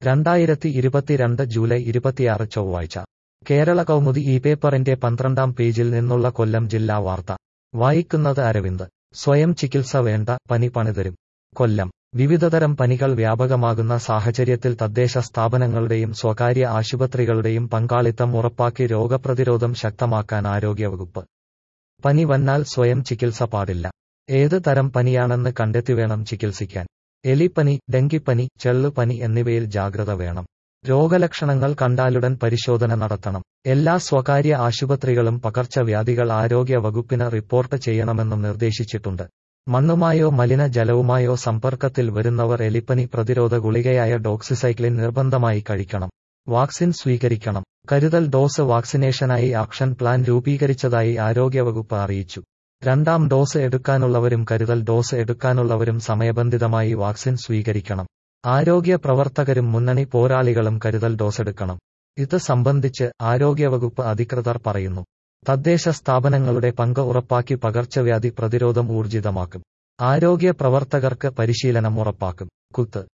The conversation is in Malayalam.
രണ്ടായിരത്തി ഇരുപത്തിരണ്ട് ജൂലൈ ഇരുപത്തിയാറ് ചൊവ്വാഴ്ച കേരള കൗമുദി ഈ പേപ്പറിന്റെ പന്ത്രണ്ടാം പേജിൽ നിന്നുള്ള കൊല്ലം ജില്ലാ വാർത്ത വായിക്കുന്നത് അരവിന്ദ് സ്വയം ചികിത്സ വേണ്ട പനി പണിതരും കൊല്ലം വിവിധതരം പനികൾ വ്യാപകമാകുന്ന സാഹചര്യത്തിൽ തദ്ദേശ സ്ഥാപനങ്ങളുടെയും സ്വകാര്യ ആശുപത്രികളുടെയും പങ്കാളിത്തം ഉറപ്പാക്കി രോഗപ്രതിരോധം ശക്തമാക്കാൻ ആരോഗ്യവകുപ്പ് പനി വന്നാൽ സ്വയം ചികിത്സ പാടില്ല ഏത് തരം പനിയാണെന്ന് കണ്ടെത്തി വേണം ചികിത്സിക്കാൻ എലിപ്പനി ഡെങ്കിപ്പനി ചെള്ളുപനി എന്നിവയിൽ ജാഗ്രത വേണം രോഗലക്ഷണങ്ങൾ കണ്ടാലുടൻ പരിശോധന നടത്തണം എല്ലാ സ്വകാര്യ ആശുപത്രികളും പകർച്ചവ്യാധികൾ ആരോഗ്യ വകുപ്പിന് റിപ്പോർട്ട് ചെയ്യണമെന്നും നിർദ്ദേശിച്ചിട്ടുണ്ട് മണ്ണുമായോ മലിന ജലവുമായോ സമ്പർക്കത്തിൽ വരുന്നവർ എലിപ്പനി പ്രതിരോധ ഗുളികയായ ഡോക്സിസൈക്ലിൻ നിർബന്ധമായി കഴിക്കണം വാക്സിൻ സ്വീകരിക്കണം കരുതൽ ഡോസ് വാക്സിനേഷനായി ആക്ഷൻ പ്ലാൻ രൂപീകരിച്ചതായി ആരോഗ്യവകുപ്പ് അറിയിച്ചു രണ്ടാം ഡോസ് എടുക്കാനുള്ളവരും കരുതൽ ഡോസ് എടുക്കാനുള്ളവരും സമയബന്ധിതമായി വാക്സിൻ സ്വീകരിക്കണം ആരോഗ്യ പ്രവർത്തകരും മുന്നണി പോരാളികളും കരുതൽ ഡോസെടുക്കണം ഇത് സംബന്ധിച്ച് ആരോഗ്യവകുപ്പ് അധികൃതർ പറയുന്നു തദ്ദേശ സ്ഥാപനങ്ങളുടെ പങ്ക് ഉറപ്പാക്കി പകർച്ചവ്യാധി പ്രതിരോധം ഊർജിതമാക്കും ആരോഗ്യ പ്രവർത്തകർക്ക് പരിശീലനം ഉറപ്പാക്കും കുത്ത്